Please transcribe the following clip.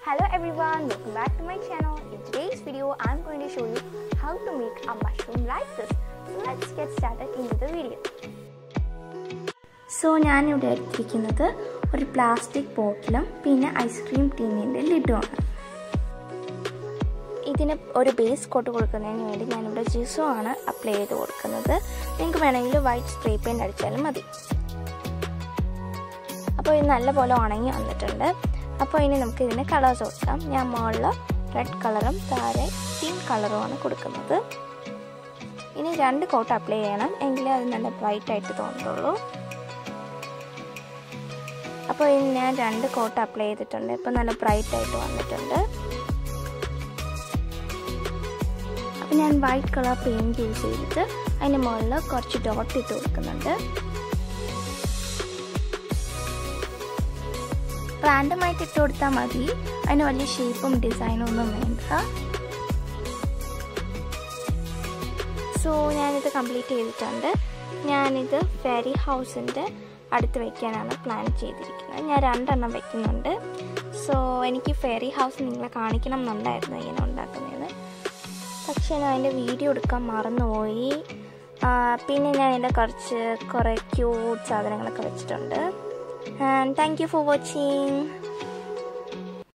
Hello everyone, welcome back to my channel. In today's video, I'm going to show you how to make a mushroom like this. So let's get started into the video. So ഞാനിവിടെ എടുത്തിരിക്കുന്നത് ഒരു plastic ബോട്ടിലും പിന്നെ ice cream ടീനിൻ്റെ ലിഡുമാണ് ഇതിന് ഒരു base coat കൊടുക്കുന്നതിന് വേണ്ടി ഞാനിവിടെ ജിസോ ആണ് അപ്ലൈ ചെയ്ത് കൊടുക്കുന്നത് നിങ്ങൾക്ക് വേണമെങ്കിൽ വൈറ്റ് സ്പ്രേ പെയിൻറ് അടിച്ചാലും മതി അപ്പോൾ ഇത് നല്ലപോലെ ഉണങ്ങി വന്നിട്ടുണ്ട് അപ്പോൾ ഇനി നമുക്ക് ഇതിന് കളേഴ്സ് കൊടുക്കാം ഞാൻ മുകളിൽ റെഡ് കളറും താഴെ പിങ്ക് കളറുമാണ് കൊടുക്കുന്നത് ഇനി രണ്ട് കോട്ട് അപ്ലൈ ചെയ്യണം എങ്കിലേ അത് നല്ല ബ്രൈറ്റ് ആയിട്ട് തോന്നുള്ളൂ അപ്പോൾ ഇനി ഞാൻ രണ്ട് കോട്ട് അപ്ലൈ ചെയ്തിട്ടുണ്ട് ഇപ്പോൾ നല്ല ബ്രൈറ്റ് ആയിട്ട് വന്നിട്ടുണ്ട് അപ്പോൾ ഞാൻ വൈറ്റ് കളർ പെയിൻറ് യൂസ് ചെയ്തിട്ട് അതിന് മുകളിൽ കുറച്ച് ഡോട്ട് ഇട്ട് കൊടുക്കുന്നുണ്ട് റാൻഡമായിട്ട് ഇട്ട് കൊടുത്താൽ മതി അതിന് വലിയ ഷേപ്പും ഡിസൈനും ഒന്നും വേണ്ട സോ ഞാനിത് കംപ്ലീറ്റ് ചെയ്തിട്ടുണ്ട് ഞാനിത് ഫെറി ഹൗസിൻ്റെ അടുത്ത് വെക്കാനാണ് പ്ലാൻ ചെയ്തിരിക്കുന്നത് ഞാൻ രണ്ടെണ്ണം വെക്കുന്നുണ്ട് സോ എനിക്ക് ഫെറി ഹൗസ് നിങ്ങളെ കാണിക്കണം എന്നുണ്ടായിരുന്നു ഇങ്ങനെ ഉണ്ടാക്കുന്നത് പക്ഷേ ഞാൻ അതിൻ്റെ വീഡിയോ എടുക്കാൻ മറന്നുപോയി പിന്നെ ഞാൻ എൻ്റെ കുറച്ച് കുറേ ക്യൂട്ട് സാധനങ്ങളൊക്കെ വെച്ചിട്ടുണ്ട് and thank you for watching